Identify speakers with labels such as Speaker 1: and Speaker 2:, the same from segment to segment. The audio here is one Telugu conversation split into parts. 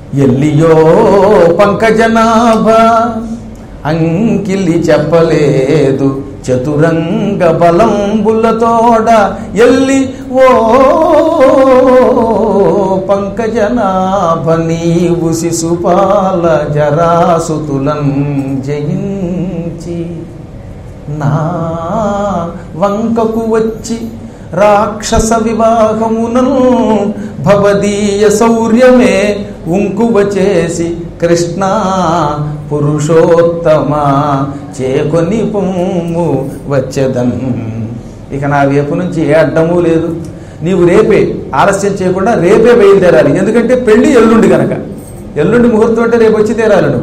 Speaker 1: ఎల్లియో పంకజనాభ అంకిలి చెప్పలేదు చతురంగ బలంబులతోడ ఎల్లి ఓ పంకజనాభ నీవు శిశుపాల జరాసుతులం జయించి నా వంకకు వచ్చి రాక్షస వివాహమునను భవదీయ శౌర్యమే ఉంకువ చేసి కృష్ణ పురుషోత్తమ చేకొని పొమ్ము వచ్చేదన్ ఇక నా వైపు నుంచి ఏ అడ్డము లేదు నీవు రేపే ఆలస్యం చేయకుండా రేపే బయలుదేరాలి ఎందుకంటే పెళ్లి ఎల్లుండి గనక ఎల్లుండి ముహూర్తం అంటే రేపు వచ్చి తీరాలి నువ్వు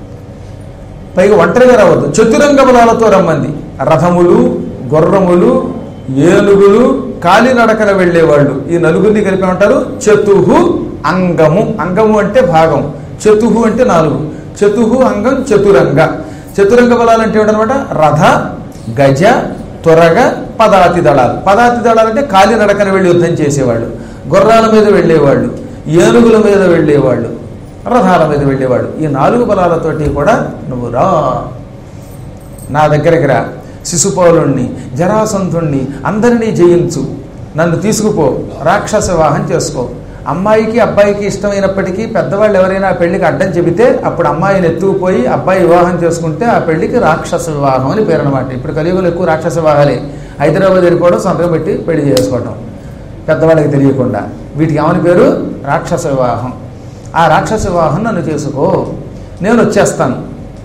Speaker 1: పైగా ఒంటరిగా రావద్దు చతురంగ బలాలతో రమ్మంది రథములు గుర్రములు ఏనుగులు కాలినడకన వెళ్ళేవాళ్ళు ఈ నలుగురిని కలిపి ఉంటారు చతుహు అంగము అంగము అంటే భాగం చతుహు అంటే నాలుగు చతుహు అంగం చతురంగ చతురంగ బలాలు అంటే ఏమిటనమాట రథ గజ త్వరగ పదాతి దళాలు పదాతి దళాలు అంటే కాలినడకన వెళ్ళి యుద్ధం చేసేవాళ్ళు గుర్రాల మీద వెళ్ళేవాళ్ళు ఏనుగుల మీద వెళ్ళేవాళ్ళు రథాల మీద వెళ్ళేవాడు ఈ నాలుగు బలాలతోటి కూడా నువ్వు రా నా దగ్గరికి రా శిశుపాలుణ్ణి జరాసంధుణ్ణి అందరినీ జయించు నన్ను తీసుకుపో రాక్షస వివాహం చేసుకో అమ్మాయికి అబ్బాయికి ఇష్టమైనప్పటికీ పెద్దవాళ్ళు ఎవరైనా ఆ పెళ్లికి అడ్డం చెబితే అప్పుడు అమ్మాయిని ఎత్తుకుపోయి అబ్బాయి వివాహం చేసుకుంటే ఆ పెళ్లికి రాక్షస వివాహం అని పేరు అనమాట ఇప్పుడు కలియుగంలో ఎక్కువ రాక్షస వివాహాలే హైదరాబాద్ వెళ్ళిపోవడం సంతకం పెట్టి పెళ్లి చేసుకోవడం పెద్దవాళ్ళకి తెలియకుండా వీటికి ఏమని పేరు రాక్షస వివాహం ఆ రాక్షస వివాహం నన్ను చేసుకో నేను వచ్చేస్తాను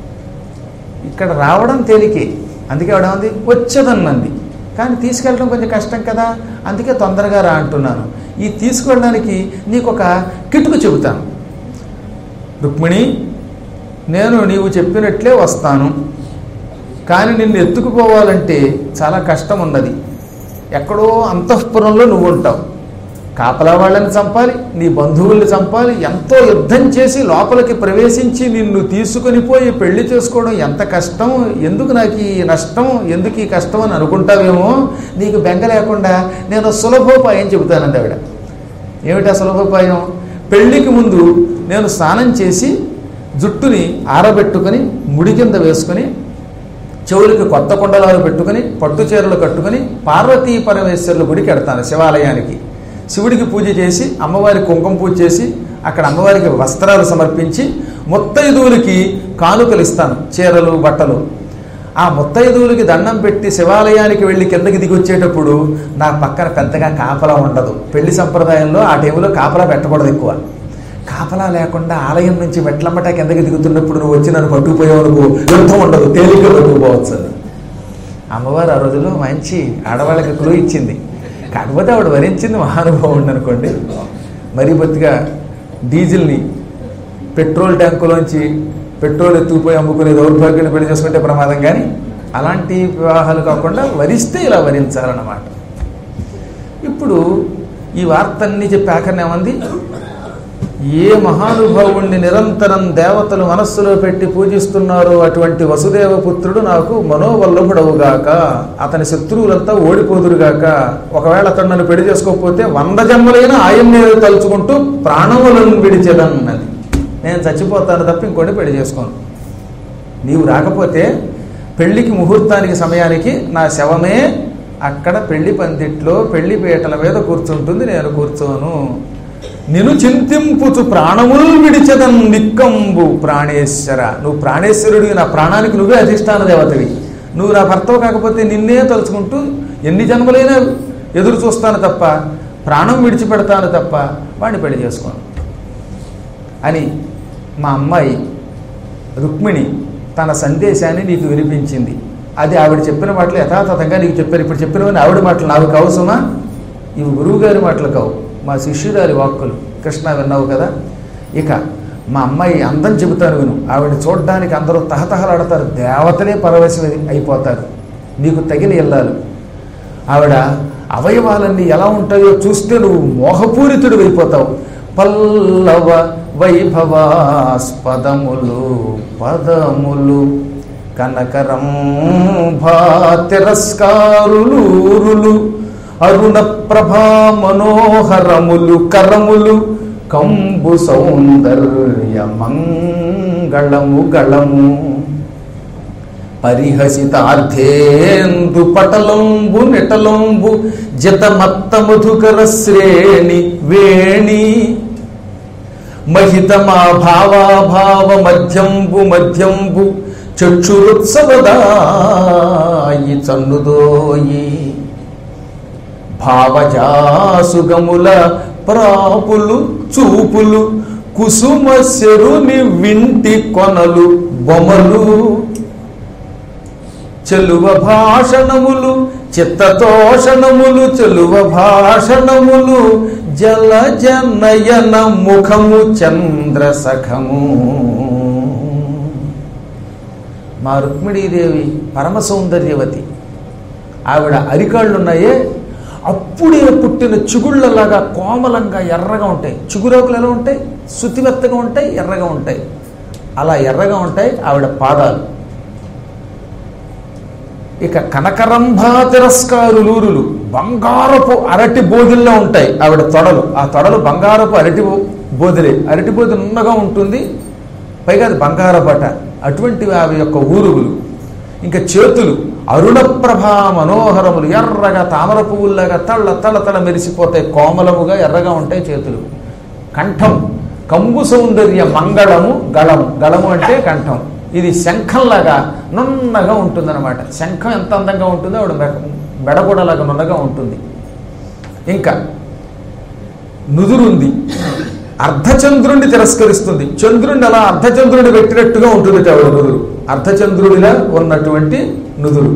Speaker 1: ఇక్కడ రావడం తేలికే అందుకే ఆవిడ ఉంది వచ్చేదన్నంది కానీ తీసుకెళ్ళడం కొంచెం కష్టం కదా అందుకే తొందరగా రా అంటున్నాను ఈ తీసుకెళ్ళడానికి నీకు ఒక కిటుకు చెబుతాను రుక్మిణి నేను నీవు చెప్పినట్లే వస్తాను కానీ నిన్ను ఎత్తుకుపోవాలంటే చాలా కష్టం ఉన్నది ఎక్కడో అంతఃపురంలో నువ్వు ఉంటావు కాపలా వాళ్ళని చంపాలి నీ బంధువుల్ని చంపాలి ఎంతో యుద్ధం చేసి లోపలికి ప్రవేశించి నిన్ను తీసుకొని పోయి పెళ్లి చేసుకోవడం ఎంత కష్టం ఎందుకు నాకు ఈ నష్టం ఎందుకు ఈ కష్టం అని అనుకుంటావేమో నీకు బెంగ లేకుండా నేను సులభోపాయం చెబుతానండి ఆవిడ ఏమిటా సులభోపాయం పెళ్లికి ముందు నేను స్నానం చేసి జుట్టుని ఆరబెట్టుకొని ముడి కింద వేసుకొని చెవులకి కొత్త కుండలాలు పెట్టుకుని పట్టు చీరలు కట్టుకుని పార్వతీ పరమేశ్వరుల గుడికి వెడతాను శివాలయానికి శివుడికి పూజ చేసి అమ్మవారి కుంకుమ పూజ చేసి అక్కడ అమ్మవారికి వస్త్రాలు సమర్పించి ముత్తైదువులకి కానుకలు ఇస్తాను చీరలు బట్టలు ఆ ముత్తైదువులకి దండం పెట్టి శివాలయానికి వెళ్ళి కిందకి దిగి వచ్చేటప్పుడు నా పక్కన పెద్దగా కాపలా ఉండదు పెళ్లి సంప్రదాయంలో ఆ టైంలో కాపలా పెట్టకూడదు ఎక్కువ కాపలా లేకుండా ఆలయం నుంచి మెట్లమ్మట కిందకి దిగుతున్నప్పుడు నువ్వు వచ్చి నన్ను పట్టుకుపోయావు నువ్వు యుద్ధం ఉండదు తేలిగ్గా పట్టుకుపోవచ్చు అని అమ్మవారు ఆ రోజుల్లో మంచి ఆడవాళ్ళకి క్లూ ఇచ్చింది కాకపోతే ఆవిడ వరించింది మహానుభావుడు అనుకోండి మరీ బొత్తిగా డీజిల్ని పెట్రోల్ ట్యాంకులోంచి పెట్రోల్ ఎత్తుకుపోయి అమ్ముకునే దౌర్భాగ్యాన్ని పెళ్లి చేసుకుంటే ప్రమాదం కానీ అలాంటి వివాహాలు కాకుండా వరిస్తే ఇలా వరించాలన్నమాట ఇప్పుడు ఈ వార్తన్ని చెప్పి ఆఖరిని ఏమంది ఏ మహానుభావుణ్ణి నిరంతరం దేవతలు మనస్సులో పెట్టి పూజిస్తున్నారో అటువంటి వసుదేవ పుత్రుడు నాకు మనోవల్లభుడవుగాక అతని శత్రువులంతా ఓడిపోదురుగాక ఒకవేళ అతను నన్ను పెళ్లి చేసుకోకపోతే వంద జన్మలైన ఆయన్నే తలుచుకుంటూ ప్రాణములను విడిచెదన్నది నేను చచ్చిపోతాను తప్ప ఇంకోటి పెళ్లి చేసుకోను నీవు రాకపోతే పెళ్లికి ముహూర్తానికి సమయానికి నా శవమే అక్కడ పెళ్లి పందిట్లో పెళ్లి పీటల మీద కూర్చుంటుంది నేను కూర్చోను నిన్ను చింతింపుచు ప్రాణములు విడిచదన్ నిక్కంబు ప్రాణేశ్వర నువ్వు ప్రాణేశ్వరుడివి నా ప్రాణానికి నువ్వే అధిష్టాన దేవతవి నువ్వు నా భర్తవు కాకపోతే నిన్నే తలుచుకుంటూ ఎన్ని జన్మలైనా ఎదురు చూస్తాను తప్ప ప్రాణం విడిచిపెడతాను తప్ప వాడిని పెళ్లి చేసుకోను అని మా అమ్మాయి రుక్మిణి తన సందేశాన్ని నీకు వినిపించింది అది ఆవిడ చెప్పిన మాటలు యథాతథంగా నీకు చెప్పారు ఇప్పుడు చెప్పినవన్నీ ఆవిడ మాటలు నాకు కావు సుమా ఇవి గురువు గారి మాటలు కావు మా శిష్యురాలి వాక్కులు కృష్ణ విన్నావు కదా ఇక మా అమ్మాయి అందం చెబుతాను విను ఆవిడ చూడడానికి అందరూ తహతహలాడతారు దేవతలే పరవశం అయిపోతారు నీకు తగిన ఇల్లాలు ఆవిడ అవయవాలన్నీ ఎలా ఉంటాయో చూస్తే నువ్వు మోహపూరితుడు అయిపోతావు పల్లవ వైభవాస్పదములు పదములు కనకరం భా తిరస్కారులూరులు అరుణ ప్రభా మనోహరములు కరములు కంబు సౌందర్య మంగళము గళము పరిహసితార్థేందు పటలంబు నిటలంబు జతమత్త మధుకర శ్రేణి వేణి మహితమా భావాభావ మధ్యంబు మధ్యంబు చక్షురుత్సవదాయి చన్నుదోయి భావజాసుగముల ప్రాపులు చూపులు కుసుమ శరుని వింటి కొనలు బొమలు చెలువ భాషణములు చిత్తతోషణములు చెలువ భాషణములు జల జనయన ముఖము చంద్ర సఖము మా రుక్మిణీదేవి పరమ సౌందర్యవతి ఆవిడ అరికాళ్ళున్నాయే అప్పుడే పుట్టిన చిగుళ్ళలాగా కోమలంగా ఎర్రగా ఉంటాయి చిగురాకులు ఎలా ఉంటాయి శుతిమెత్తగా ఉంటాయి ఎర్రగా ఉంటాయి అలా ఎర్రగా ఉంటాయి ఆవిడ పాదాలు ఇక కనకరంభా తిరస్కారులూరులు బంగారపు అరటి బోధుల్లో ఉంటాయి ఆవిడ తొడలు ఆ తొడలు బంగారపు అరటి బో- బోధులే అరటి బోధి నున్నగా ఉంటుంది పైగా అది బంగారపట అటువంటివి ఆవి యొక్క ఊరుగులు ఇంకా చేతులు అరుణప్రభా మనోహరములు ఎర్రగా తామర పువ్వుల్లాగా తళ్ళ తళ్ళ తళ్ళ మెరిసిపోతాయి కోమలముగా ఎర్రగా ఉంటాయి చేతులు కంఠం కంబు సౌందర్య మంగళము గళము గళము అంటే కంఠం ఇది శంఖంలాగా నున్నగా ఉంటుందన్నమాట శంఖం ఎంత అందంగా ఉంటుందో ఆవిడ మెడ- మెడ కూడా లాగా నున్నగా ఉంటుంది ఇంకా నుదురుంది అర్ధచంద్రుణ్ణి తిరస్కరిస్తుంది చంద్రుణ్ణి అలా అర్ధచంద్రుడిని పెట్టినట్టుగా ఉంటుంది ఆవిడ నుదురు అర్ధచంద్రుడిలా ఉన్నటువంటి నుదురు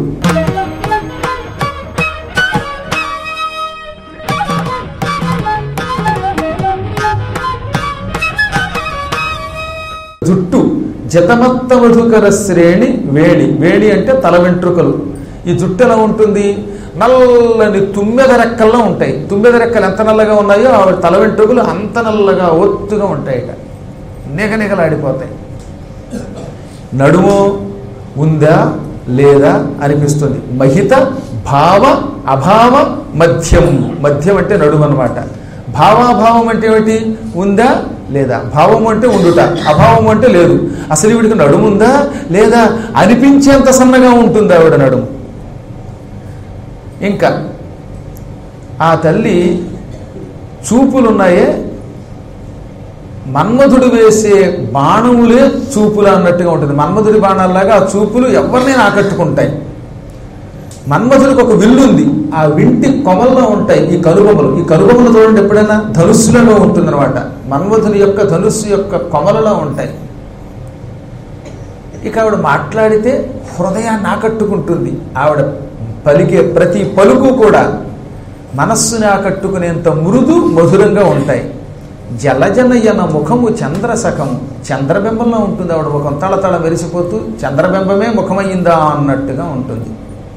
Speaker 1: జుట్టు జతమత్త మధుకర శ్రేణి వేణి వేణి అంటే తల వెంట్రుకలు ఈ జుట్టు ఎలా ఉంటుంది నల్లని తుమ్మెద రెక్కల్లో ఉంటాయి తుమ్మెద రెక్కలు ఎంత నల్లగా ఉన్నాయో ఆవిడ తల వెంట్రుకలు అంత నల్లగా ఒత్తుగా ఉంటాయిట నిగనిగలాడిపోతాయి నడుము ఉందా లేదా అనిపిస్తుంది మహిత భావ అభావ మధ్యం మధ్యం అంటే నడుము అనమాట భావాభావం అంటే ఏమిటి ఉందా లేదా భావం అంటే ఉండుట అభావం అంటే లేదు అసలు వీడికి నడుము ఉందా లేదా అనిపించేంత సన్నగా ఉంటుంది ఆవిడ నడుము ఇంకా ఆ తల్లి చూపులున్నాయే మన్మధుడు వేసే బాణములే చూపులు అన్నట్టుగా ఉంటుంది మన్మధుడి బాణాల్లాగా ఆ చూపులు ఎవరినైనా ఆకట్టుకుంటాయి మన్మధుడికి ఒక విల్లు ఉంది ఆ వింటి కొమల్లో ఉంటాయి ఈ కనుబొమ్మలు ఈ కనుబొమ్మలు చూడండి ఎప్పుడైనా ధనుస్సులలో ఉంటుందన్నమాట మన్మధుని యొక్క ధనుస్సు యొక్క కొమలలో ఉంటాయి ఇక ఆవిడ మాట్లాడితే హృదయాన్ని ఆకట్టుకుంటుంది ఆవిడ పలికే ప్రతి పలుకు కూడా మనస్సుని ఆకట్టుకునేంత మృదు మధురంగా ఉంటాయి జలజనయన ముఖము చంద్రసఖము చంద్రబింబంలో ఉంటుంది ఆవిడ ముఖం తళ తళ మెరిసిపోతూ చంద్రబింబమే ముఖమయ్యిందా అన్నట్టుగా ఉంటుంది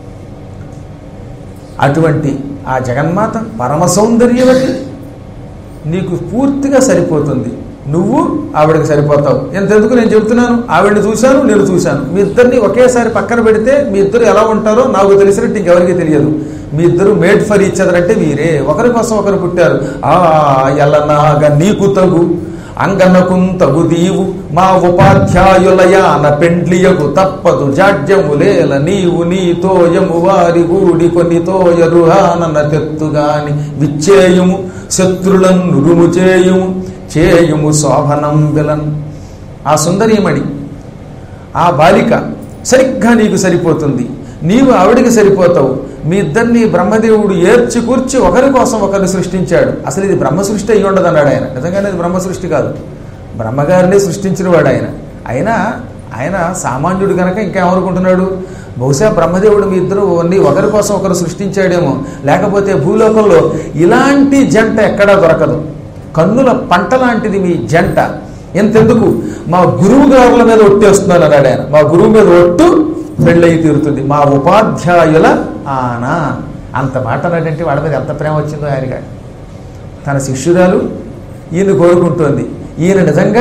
Speaker 1: అటువంటి ఆ జగన్మాత పరమ సౌందర్యవతి నీకు పూర్తిగా సరిపోతుంది నువ్వు ఆవిడకి సరిపోతావు ఎంతెందుకు నేను చెబుతున్నాను ఆవిడని చూశాను నేను చూశాను మీ ఇద్దరిని ఒకేసారి పక్కన పెడితే మీ ఇద్దరు ఎలా ఉంటారో నాకు తెలిసినట్టు ఇంకెవరికి తెలియదు మీ ఇద్దరు మేడ్ ఫర్ ఈచ్ అదర్ అంటే మీరే ఒకరి కోసం ఒకరు పుట్టారు ఆ ఎల్లనాగ నీకు తగు అంగనకుం తగు దీవు మా ఉపాధ్యాయులయాన పెండ్లియకు తప్పదు జాడ్యములేల నీవు నీ తోయము వారి గూడి కొని తోయరుహానన తెత్తుగాని విచ్చేయుము శత్రులను నురుము చేయుము చేయుము శోభనం విలన్ ఆ సుందరీమణి ఆ బాలిక సరిగ్గా నీకు సరిపోతుంది నీవు ఆవిడికి సరిపోతావు మీ ఇద్దరిని బ్రహ్మదేవుడు ఏర్చి కూర్చి ఒకరి కోసం ఒకరిని సృష్టించాడు అసలు ఇది బ్రహ్మ సృష్టి అయ్యి ఉండదు అన్నాడు ఆయన నిజంగానే ఇది బ్రహ్మ సృష్టి కాదు బ్రహ్మగారిని సృష్టించిన వాడు ఆయన అయినా ఆయన సామాన్యుడు కనుక ఇంకేమనుకుంటున్నాడు బహుశా బ్రహ్మదేవుడు మీ ఇద్దరు అన్ని ఒకరి కోసం ఒకరు సృష్టించాడేమో లేకపోతే భూలోకంలో ఇలాంటి జంట ఎక్కడా దొరకదు కన్నుల పంట లాంటిది మీ జంట ఎంతెందుకు మా గురువు గారుల మీద ఒట్టేస్తున్నాను అన్నాడు ఆయన మా గురువు మీద ఒట్టు పెళ్ళయి తీరుతుంది మా ఉపాధ్యాయుల ఆనా అంత మాట అన్నాడంటే వాళ్ళ మీద ఎంత ప్రేమ వచ్చిందో ఆయనగా తన శిష్యురాలు ఈయన కోరుకుంటోంది ఈయన నిజంగా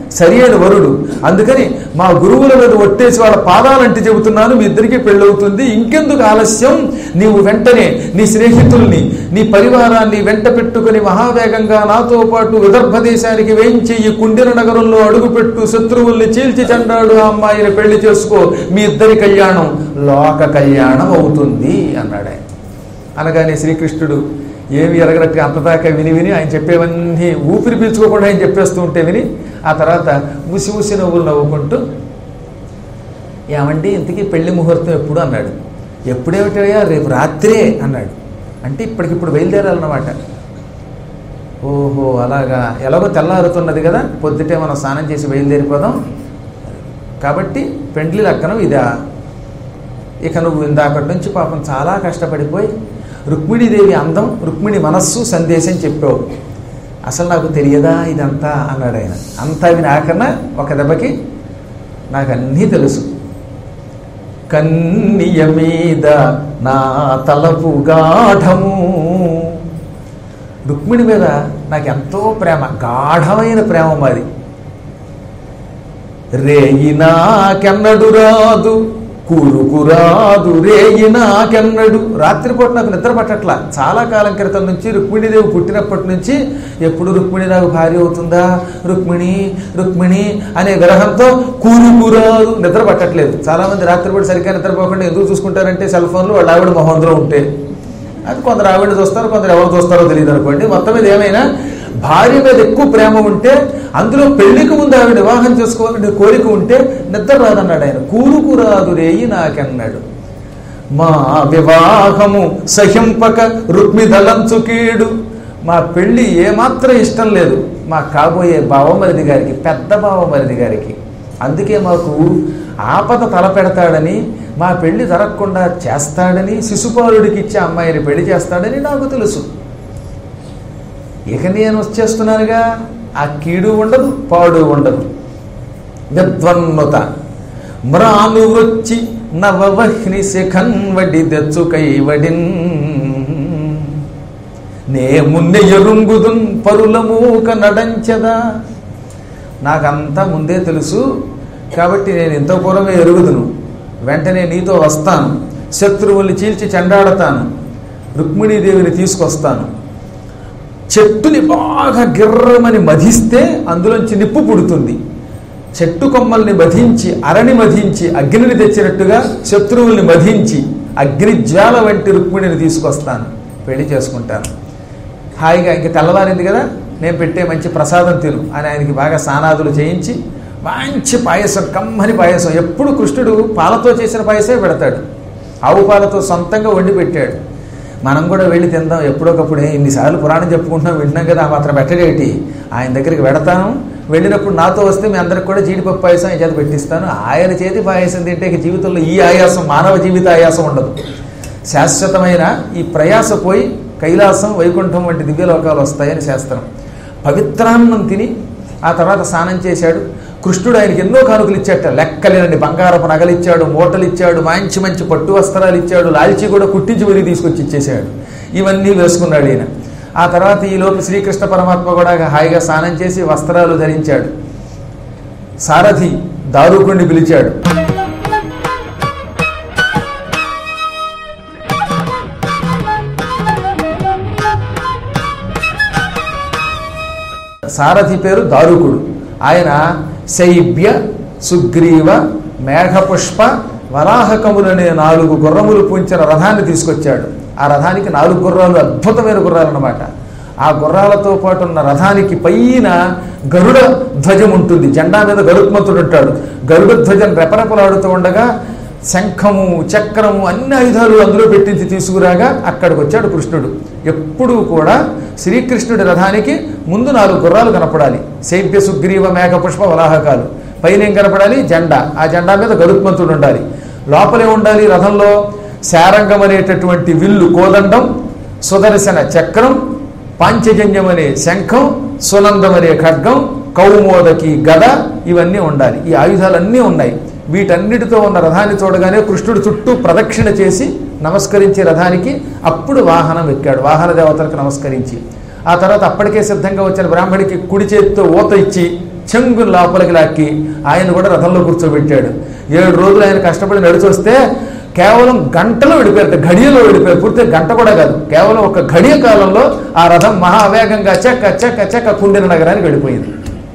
Speaker 1: సరి అయిన వరుడు అందుకని మా గురువుల మీద ఒట్టేసి వాళ్ళ పాదాలంటే చెబుతున్నాను మీ ఇద్దరికీ పెళ్ళవుతుంది ఇంకెందుకు ఆలస్యం నీవు వెంటనే నీ స్నేహితుల్ని నీ పరివారాన్ని వెంట పెట్టుకుని మహావేగంగా నాతో పాటు విదర్భ దేశానికి వేయించి ఈ కుండిన నగరంలో అడుగుపెట్టు శత్రువుల్ని చీల్చి చెండాడు ఆ అమ్మాయిని పెళ్లి చేసుకో మీ ఇద్దరి కళ్యాణం లోక కళ్యాణం అవుతుంది అన్నాడు ఆయన అనగానే శ్రీకృష్ణుడు ఏమి ఎరగనట్టుగా అంతదాకా విని విని ఆయన చెప్పేవన్నీ ఊపిరి పీల్చుకోకుండా ఆయన చెప్పేస్తూ ఉంటే విని ఆ తర్వాత ముసి ముసి నవ్వులు నవ్వుకుంటూ ఏమండి ఇంతకీ పెళ్లి ముహూర్తం ఎప్పుడు అన్నాడు ఎప్పుడేమిటయ్యా రేపు రాత్రే అన్నాడు అంటే ఇప్పటికిప్పుడు బయలుదేరాలన్నమాట ఓహో అలాగా ఎలాగో తెల్లారుతున్నది కదా పొద్దుటే మనం స్నానం చేసి బయలుదేరిపోదాం కాబట్టి పెండ్లి లక్కనం ఇదా ఇక నువ్వు ఇందాకటి నుంచి పాపం చాలా కష్టపడిపోయి రుక్మిణీదేవి అందం రుక్మిణి మనస్సు సందేశం చెప్పావు అసలు నాకు తెలియదా ఇదంతా అన్నాడు ఆయన అంతా విని ఆఖరణ ఒక దెబ్బకి నాకు అన్నీ తెలుసు కన్నియ మీద నా తలపు గాఢము రుక్మిణి మీద నాకు ఎంతో ప్రేమ గాఢమైన ప్రేమ మాది రేయి నాకెన్నడు రాదు కూరుకు రాదు రేయి నాకెన్నడు రాత్రిపూట నాకు నిద్ర పట్టట్లా చాలా కాలం క్రితం నుంచి రుక్మిణీదేవి పుట్టినప్పటి నుంచి ఎప్పుడు రుక్మిణి నాకు భార్య అవుతుందా రుక్మిణి రుక్మిణి అనే విరహంతో కూరుకు రాదు నిద్ర పట్టట్లేదు చాలా మంది రాత్రిపూట సరిగ్గా నిద్రపోకుండా ఎందుకు చూసుకుంటారంటే సెల్ ఫోన్లు వాళ్ళ ఆవిడ మొహంలో ఉంటే అది కొందరు ఆవిడ చూస్తారు కొందరు ఎవరు చూస్తారో తెలియదు అనుకోండి మొత్తం మీద ఏమైనా భార్య మీద ఎక్కువ ప్రేమ ఉంటే అందులో పెళ్లికి ముందు ఆవిడ వివాహం చేసుకోవాలంటే కోరిక ఉంటే నిద్ర రాదన్నాడు ఆయన కూరుకు రాదు రేయి నాకన్నాడు మా వివాహము సహింపక రుక్మిదలంచుకీడు మా పెళ్లి ఏమాత్రం ఇష్టం లేదు మా కాబోయే బావమరిది గారికి పెద్ద బావమరిది గారికి అందుకే మాకు ఆపద తలపెడతాడని మా పెళ్లి జరగకుండా చేస్తాడని శిశుపాలుడికి ఇచ్చే అమ్మాయిని పెళ్లి చేస్తాడని నాకు తెలుసు ఇక నేను వచ్చేస్తున్నానుగా ఆ కీడు ఉండదు పాడు ఉండదు విద్వన్నుత మ్రాను వృచ్చి నవవహ్ని శిఖన్ వడి తెచ్చు కైవడిన్ నే మున్నె ఎరుంగుదున్ పరుల మూక నడంచదా నాకంతా ముందే తెలుసు కాబట్టి నేను ఇంత పూర్వమే ఎరుగుదును వెంటనే నీతో వస్తాను శత్రువుల్ని చీల్చి చెండాడతాను రుక్మిణీదేవిని తీసుకొస్తాను చెట్టుని బాగా గిర్రమని మధిస్తే అందులోంచి నిప్పు పుడుతుంది చెట్టు కొమ్మల్ని మధించి అరణి మధించి అగ్నిని తెచ్చినట్టుగా శత్రువుల్ని మధించి అగ్నిజ్వాల వంటి రుక్మిణిని తీసుకొస్తాను పెళ్లి చేసుకుంటాను హాయిగా ఇంక తెల్లవారింది కదా నేను పెట్టే మంచి ప్రసాదం తిను అని ఆయనకి బాగా సానాదులు చేయించి మంచి పాయసం కమ్మని పాయసం ఎప్పుడు కృష్ణుడు పాలతో చేసిన పాయసమే పెడతాడు ఆవు పాలతో సొంతంగా వండి పెట్టాడు మనం కూడా వెళ్ళి తిందాం ఎప్పుడొకప్పుడే ఇన్నిసార్లు పురాణం చెప్పుకుంటున్నాం వింటున్నాం కదా ఆ మాత్రం పెట్టడేటి ఆయన దగ్గరికి వెడతాను వెళ్ళినప్పుడు నాతో వస్తే మీ అందరికి కూడా జీడిపప్పు పాయసం ఆయన చేత పెట్టిస్తాను ఆయన చేతి పాయసం తింటే ఇక జీవితంలో ఈ ఆయాసం మానవ జీవిత ఆయాసం ఉండదు శాశ్వతమైన ఈ ప్రయాస పోయి కైలాసం వైకుంఠం వంటి దివ్యలోకాలు వస్తాయని శాస్త్రం పవిత్రాన్నం తిని ఆ తర్వాత స్నానం చేశాడు కృష్ణుడు ఆయనకి ఎన్నో కానుకలు ఇచ్చాట లెక్కలేనండి బంగారపు నగలు ఇచ్చాడు మూటలు ఇచ్చాడు మంచి మంచి పట్టు వస్త్రాలు ఇచ్చాడు లాల్చి కూడా కుట్టించి మరీ తీసుకొచ్చి ఇచ్చేసాడు ఇవన్నీ వేసుకున్నాడు ఈయన ఆ తర్వాత ఈలోపు శ్రీకృష్ణ పరమాత్మ కూడా హాయిగా స్నానం చేసి వస్త్రాలు ధరించాడు సారథి దారుకుణ్ణి పిలిచాడు సారథి పేరు దారుకుడు ఆయన శైబ్య సుగ్రీవ మేఘపుష్ప వరాహకములనే నాలుగు గుర్రములు పూంచిన రథాన్ని తీసుకొచ్చాడు ఆ రథానికి నాలుగు గుర్రాలు అద్భుతమైన గుర్రాలు అన్నమాట ఆ గుర్రాలతో పాటు ఉన్న రథానికి పైన గరుడ ధ్వజం ఉంటుంది జెండా మీద గరుత్మంతుడు ఉంటాడు గరుడ ధ్వజం రెపరెపలాడుతూ ఉండగా శంఖము చక్రము అన్ని ఆయుధాలు అందులో పెట్టించి తీసుకురాగా అక్కడికి వచ్చాడు కృష్ణుడు ఎప్పుడూ కూడా శ్రీకృష్ణుడి రథానికి ముందు నాలుగు గుర్రాలు కనపడాలి శైబ్య సుగ్రీవ మేఘ పుష్ప వలాహకాలు పైన ఏం కనపడాలి జెండా ఆ జెండా మీద గరుత్మంతుడు ఉండాలి లోపలే ఉండాలి రథంలో శారంగం అనేటటువంటి విల్లు కోదండం సుదర్శన చక్రం పాంచజన్యం అనే శంఖం సునందం అనే ఖడ్గం కౌమోదకి గద ఇవన్నీ ఉండాలి ఈ ఆయుధాలన్నీ ఉన్నాయి వీటన్నిటితో ఉన్న రథాన్ని చూడగానే కృష్ణుడు చుట్టూ ప్రదక్షిణ చేసి నమస్కరించి రథానికి అప్పుడు వాహనం ఎక్కాడు వాహన దేవతలకు నమస్కరించి ఆ తర్వాత అప్పటికే సిద్ధంగా వచ్చిన బ్రాహ్మడికి కుడి చేతితో ఊత ఇచ్చి చెంగు లోపలికి లాక్కి ఆయన కూడా రథంలో కూర్చోబెట్టాడు ఏడు రోజులు ఆయన కష్టపడి నడిచి వస్తే కేవలం గంటలో విడిపోయారు ఘడియలో విడిపోయారు పూర్తి గంట కూడా కాదు కేవలం ఒక ఘడియ కాలంలో ఆ రథం మహావేగంగా చెక్క చెక్క చెక్క కుండిన నగరానికి వెళ్ళిపోయింది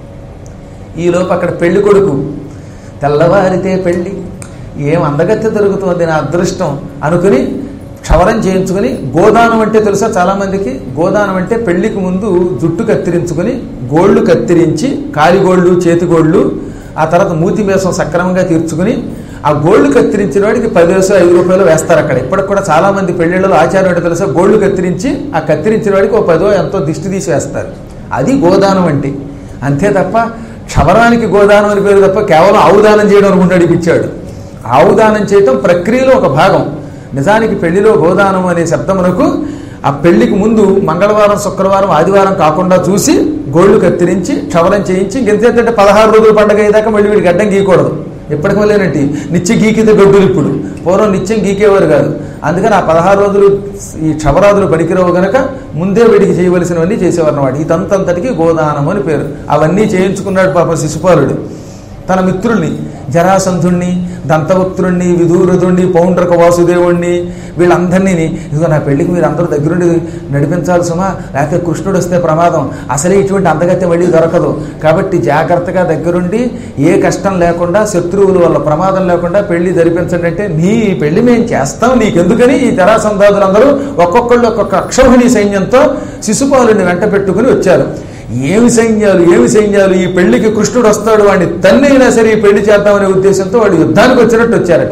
Speaker 1: ఈలోపు అక్కడ పెళ్లి కొడుకు తెల్లవారితే పెళ్లి ఏం అందగత్య దొరుకుతుంది నా అదృష్టం అనుకుని క్షవరం చేయించుకుని గోదానం అంటే తెలుసా చాలామందికి గోదానం అంటే పెళ్లికి ముందు జుట్టు కత్తిరించుకుని గోళ్ళు కత్తిరించి కాలిగోళ్ళు చేతిగోళ్ళు ఆ తర్వాత మూతి మేసం సక్రమంగా తీర్చుకుని ఆ గోళ్ళు కత్తిరించిన వాడికి పది వేసు ఐదు రూపాయలు వేస్తారు అక్కడ ఇప్పటికి కూడా చాలా మంది పెళ్లిళ్ళలో ఆచారం అంటే తెలుసా గోళ్ళు కత్తిరించి ఆ కత్తిరించిన వాడికి ఓ పదో ఎంతో దిష్టి తీసి వేస్తారు అది గోదానం అంటే అంతే తప్ప క్షవరానికి గోదానం అని పేరు తప్ప కేవలం ఆవుదానం చేయడం అనుకుంటాడు ఇచ్చాడు ఆవుదానం చేయటం ప్రక్రియలో ఒక భాగం నిజానికి పెళ్లిలో గోదానం అనే శబ్దమునకు ఆ పెళ్లికి ముందు మంగళవారం శుక్రవారం ఆదివారం కాకుండా చూసి గోళ్లు కత్తిరించి క్షవరం చేయించి ఇంకెంతంటే పదహారు రోజుల పండగ అయ్యేదాకా మళ్ళీ వీడి గడ్డం గీయకూడదు ఎప్పటికి వెళ్ళేనంటి నిత్య గీకితే గడ్డులు ఇప్పుడు పూర్వం నిత్యం గీకేవారు కాదు అందుకని ఆ పదహారు రోజులు ఈ క్షవరాదులు పనికిరావు గనక ముందే వీడికి చేయవలసినవన్నీ చేసేవారు అన్నమాట ఈ తంతంతటికి గోదానం అని పేరు అవన్నీ చేయించుకున్నాడు పాప శిశుపాలుడు తన మిత్రుల్ని జరాసంధుణ్ణి దంతభక్తుడిని విదూరథుణ్ణి పౌండ్రక వాసుదేవుణ్ణి వీళ్ళందరినీ ఇదిగో నా పెళ్లికి మీరు అందరూ దగ్గరుండి నడిపించాలి సుమా లేకపోతే కృష్ణుడు వస్తే ప్రమాదం అసలే ఇటువంటి అందగత్య మళ్ళీ దొరకదు కాబట్టి జాగ్రత్తగా దగ్గరుండి ఏ కష్టం లేకుండా శత్రువుల వల్ల ప్రమాదం లేకుండా పెళ్లి జరిపించండి అంటే నీ పెళ్లి మేము చేస్తాం నీకెందుకని ఈ తెరాసంధాదులందరూ ఒక్కొక్కళ్ళు ఒక్కొక్క అక్షౌహిణి సైన్యంతో శిశుపాలుని వెంట పెట్టుకుని వచ్చారు ఏమి సైన్యాలు ఏమి సైన్యాలు ఈ పెళ్లికి కృష్ణుడు వస్తాడు వాడిని తన్నైనా సరే ఈ పెళ్లి చేద్దామనే ఉద్దేశంతో వాళ్ళు యుద్ధానికి వచ్చినట్టు వచ్చారట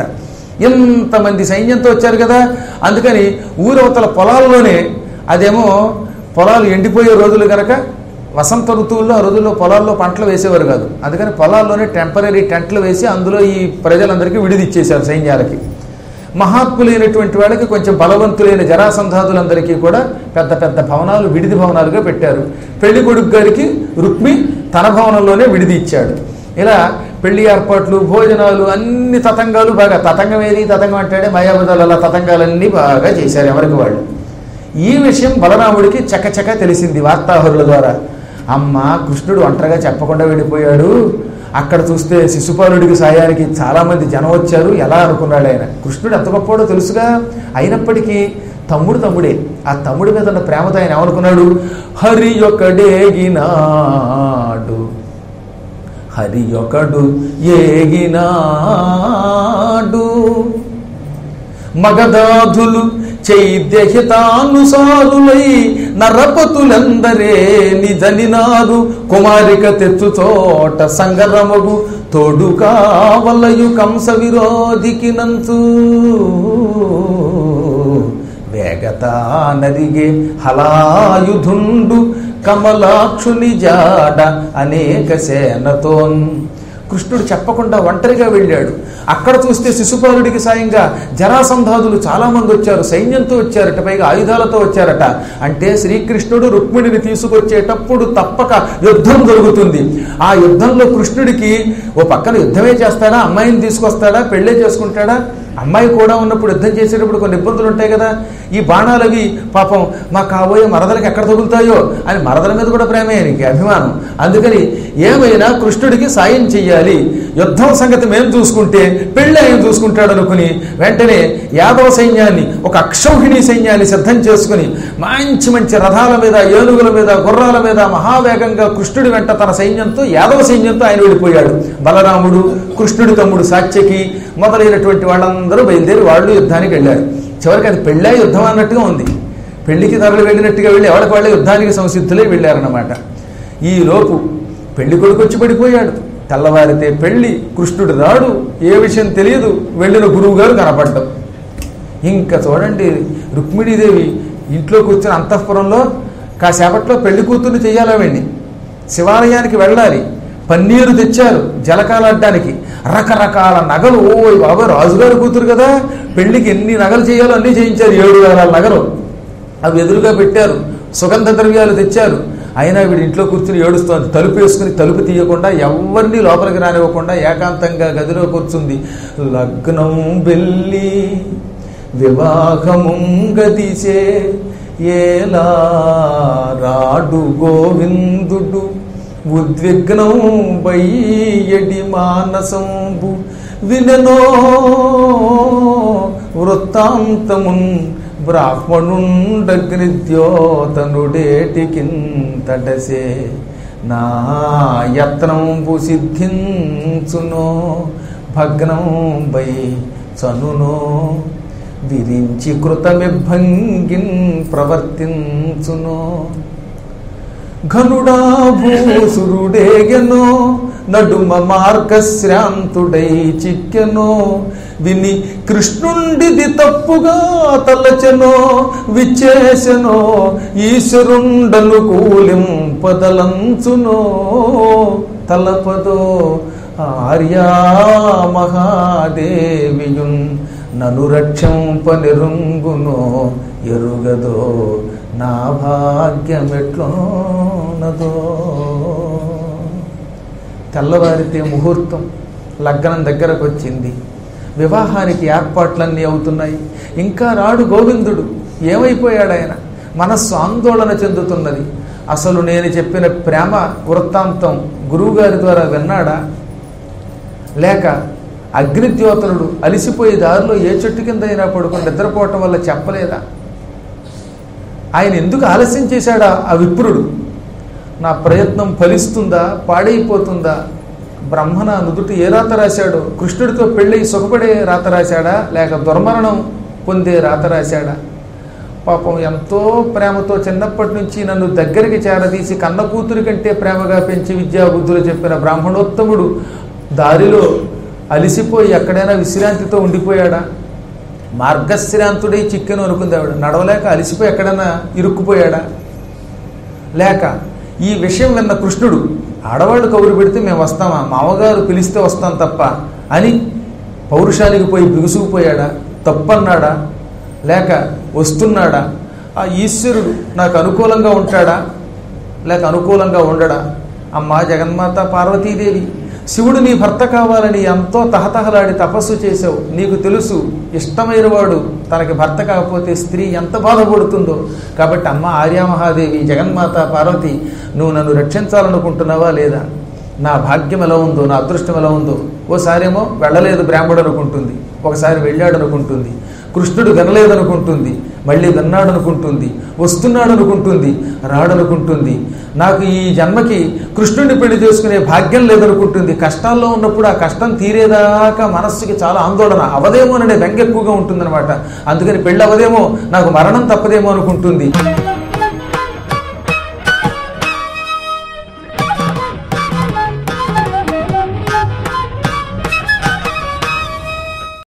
Speaker 1: ఎంతమంది సైన్యంతో వచ్చారు కదా అందుకని ఊరవతల పొలాల్లోనే అదేమో పొలాలు ఎండిపోయే రోజులు కనుక వసంత ఋతువుల్లో ఆ రోజుల్లో పొలాల్లో పంటలు వేసేవారు కాదు అందుకని పొలాల్లోనే టెంపరీ టెంట్లు వేసి అందులో ఈ ప్రజలందరికీ విడిది ఇచ్చేశారు సైన్యాలకి మహాత్ములైనటువంటి వాళ్ళకి కొంచెం బలవంతులైన జరాసంధాదులందరికీ కూడా పెద్ద పెద్ద భవనాలు విడిది భవనాలుగా పెట్టారు పెళ్లి కొడుకు గారికి రుక్మి తన భవనంలోనే విడిది ఇచ్చాడు ఇలా పెళ్లి ఏర్పాట్లు భోజనాలు అన్ని తతంగాలు బాగా తతంగం ఏది తతంగం అంటాడే మాయాబదాలు అలా తతంగాలన్నీ బాగా చేశారు ఎవరికి వాళ్ళు ఈ విషయం బలరాముడికి చకచక తెలిసింది వార్తాహరుల ద్వారా అమ్మ కృష్ణుడు ఒంటరిగా చెప్పకుండా వెళ్ళిపోయాడు అక్కడ చూస్తే శిశుపాలుడికి సాయానికి చాలామంది జనం వచ్చారు ఎలా అనుకున్నాడు ఆయన కృష్ణుడు ఎంత గొప్పవాడో తెలుసుగా అయినప్పటికీ తమ్ముడు తమ్ముడే ఆ తమ్ముడి మీద ఉన్న ప్రేమతో ఆయన ఏమనుకున్నాడు హరి ఒకడేగినాడు హరి ఒకడు ఏగినాడు మగధాధులు చైద్యహితానుసారులై నరపతులందరే నిజనినారు కుమారిక తెచ్చు చోట సంగరమగు తోడు కావలయు కంస విరోధికి నంచు వేగత నరిగే హలాయుధుండు కమలాక్షుని జాడ అనేక సేనతోన్ కృష్ణుడు చెప్పకుండా ఒంటరిగా వెళ్ళాడు అక్కడ చూస్తే శిశుపాలుడికి సాయంగా జరాసంధాదులు చాలా మంది వచ్చారు సైన్యంతో వచ్చారట పైగా ఆయుధాలతో వచ్చారట అంటే శ్రీకృష్ణుడు రుక్మిణిని తీసుకొచ్చేటప్పుడు తప్పక యుద్ధం జరుగుతుంది ఆ యుద్ధంలో కృష్ణుడికి ఓ పక్కన యుద్ధమే చేస్తాడా అమ్మాయిని తీసుకొస్తాడా పెళ్ళే చేసుకుంటాడా అమ్మాయి కూడా ఉన్నప్పుడు యుద్ధం చేసేటప్పుడు కొన్ని ఇబ్బందులు ఉంటాయి కదా ఈ బాణాలు అవి పాపం మా కాబోయే మరదలకి ఎక్కడ తగులుతాయో అని మరదల మీద కూడా ప్రేమే ఆయనకి అభిమానం అందుకని ఏమైనా కృష్ణుడికి సాయం చెయ్యాలి యుద్ధం సంగతి మేము చూసుకుంటే పెళ్ళి ఆయన చూసుకుంటాడు అనుకుని వెంటనే యాదవ సైన్యాన్ని ఒక అక్షౌహిణి సైన్యాన్ని సిద్ధం చేసుకుని మంచి మంచి రథాల మీద ఏనుగుల మీద గుర్రాల మీద మహావేగంగా కృష్ణుడి వెంట తన సైన్యంతో యాదవ సైన్యంతో ఆయన వెళ్ళిపోయాడు బలరాముడు కృష్ణుడి తమ్ముడు సాత్యకి మొదలైనటువంటి వాళ్ళందరూ బయలుదేరి వాళ్ళు యుద్ధానికి వెళ్ళారు చివరికి అది పెళ్ళా యుద్ధం అన్నట్టుగా ఉంది పెళ్లికి తరలి వెళ్ళినట్టుగా వెళ్ళి ఎవరికి వాళ్ళే యుద్ధానికి సంసిద్ధులై వెళ్ళారన్నమాట ఈ లోపు పెళ్లి కొడుకు వచ్చి పడిపోయాడు తెల్లవారితే పెళ్లి కృష్ణుడు రాడు ఏ విషయం తెలియదు వెళ్ళిన గురువు గారు కనపడ్డం ఇంకా చూడండి రుక్మిణీదేవి ఇంట్లో కూర్చుని అంతఃపురంలో కాసేపట్లో పెళ్లి కూతుర్ని చెయ్యాలవండి శివాలయానికి వెళ్ళాలి పన్నీరు తెచ్చారు జలకాలాడడానికి రకరకాల నగలు ఓ బాబా రాజుగారి కూతురు కదా పెళ్లికి ఎన్ని నగలు చేయాలో అన్ని చేయించారు ఏడు వేల నగలు అవి ఎదురుగా పెట్టారు సుగంధ ద్రవ్యాలు తెచ్చారు అయినా వీడి ఇంట్లో కూర్చుని ఏడుస్తోంది తలుపు వేసుకుని తలుపు తీయకుండా ఎవరిని లోపలికి రానివ్వకుండా ఏకాంతంగా గదిలో కూర్చుంది లగ్నం వెళ్ళి వివాహము గదిసే ఏలా రాడు గోవిందుడు ఉద్విగ్నం బయ్యడి మానసంబు విననో వృత్తాంతమున్ బ్రాహ్మణుండగ్నిద్యోతనుడేటికింతటసే నా యత్నంబు సిద్ధించునో భగ్నం బై చనునో విరించి కృతమిభంగిన్ ప్రవర్తించునో ఘనుడా భూసురుడేగెనో నడుమ మార్గశ్రాంతుడై చిక్కెనో విని కృష్ణుండిది తప్పుగా తలచెనో విచ్చేసెనో ఈశ్వరుండను కూలింపదలంచునో తలపదో ఆర్యా మహాదేవియున్ నను రక్షంపనిరుంగునో ఎరుగదో నా భాగ్యమెట్లోనదో తెల్లవారితే ముహూర్తం లగ్నం దగ్గరకు వచ్చింది వివాహానికి ఏర్పాట్లన్నీ అవుతున్నాయి ఇంకా రాడు గోవిందుడు ఏమైపోయాడు ఆయన మనస్సు ఆందోళన చెందుతున్నది అసలు నేను చెప్పిన ప్రేమ వృత్తాంతం గురువుగారి ద్వారా విన్నాడా లేక అగ్నిద్యోతనుడు అలిసిపోయి దారిలో ఏ చెట్టు కింద అయినా పడుకొని నిద్రపోవటం వల్ల చెప్పలేదా ఆయన ఎందుకు ఆలస్యం చేశాడా ఆ విప్రుడు నా ప్రయత్నం ఫలిస్తుందా పాడైపోతుందా బ్రహ్మణ నుదుటి ఏ రాత రాశాడో కృష్ణుడితో పెళ్ళి సుఖపడే రాత రాశాడా లేక దుర్మరణం పొందే రాత రాశాడా పాపం ఎంతో ప్రేమతో చిన్నప్పటి నుంచి నన్ను దగ్గరికి చేరదీసి కన్న కూతురి కంటే ప్రేమగా పెంచి విద్యాబుద్ధులు చెప్పిన బ్రాహ్మణోత్తముడు దారిలో అలిసిపోయి ఎక్కడైనా విశ్రాంతితో ఉండిపోయాడా మార్గశ్రాంతుడై చిక్కెను అనుకుంది ఆవిడ నడవలేక అలిసిపోయి ఎక్కడైనా ఇరుక్కుపోయాడా లేక ఈ విషయం విన్న కృష్ణుడు ఆడవాళ్ళు కబురు పెడితే మేము వస్తామా మామగారు పిలిస్తే వస్తాం తప్ప అని పౌరుషానికి పోయి బిగుసుకుపోయాడా తప్పన్నాడా లేక వస్తున్నాడా ఆ ఈశ్వరుడు నాకు అనుకూలంగా ఉంటాడా లేక అనుకూలంగా ఉండడా అమ్మా జగన్మాత పార్వతీదేవి శివుడు నీ భర్త కావాలని ఎంతో తహతహలాడి తపస్సు చేసావు నీకు తెలుసు ఇష్టమైన వాడు తనకి భర్త కాకపోతే స్త్రీ ఎంత బాధపడుతుందో కాబట్టి అమ్మ ఆర్యామహాదేవి జగన్మాత పార్వతి నువ్వు నన్ను రక్షించాలనుకుంటున్నావా లేదా నా భాగ్యం ఎలా ఉందో నా అదృష్టం ఎలా ఉందో ఓసారేమో వెళ్ళలేదు బ్రాహ్మడు అనుకుంటుంది ఒకసారి వెళ్ళాడు అనుకుంటుంది కృష్ణుడు వినలేదనుకుంటుంది మళ్ళీ విన్నాడు అనుకుంటుంది వస్తున్నాడు అనుకుంటుంది రాడనుకుంటుంది నాకు ఈ జన్మకి కృష్ణుడిని పెళ్లి చేసుకునే భాగ్యం లేదనుకుంటుంది కష్టాల్లో ఉన్నప్పుడు ఆ కష్టం తీరేదాకా మనస్సుకి చాలా ఆందోళన అవదేమో అనే బెంగ ఎక్కువగా ఉంటుందన్నమాట అందుకని పెళ్ళి అవదేమో నాకు మరణం తప్పదేమో అనుకుంటుంది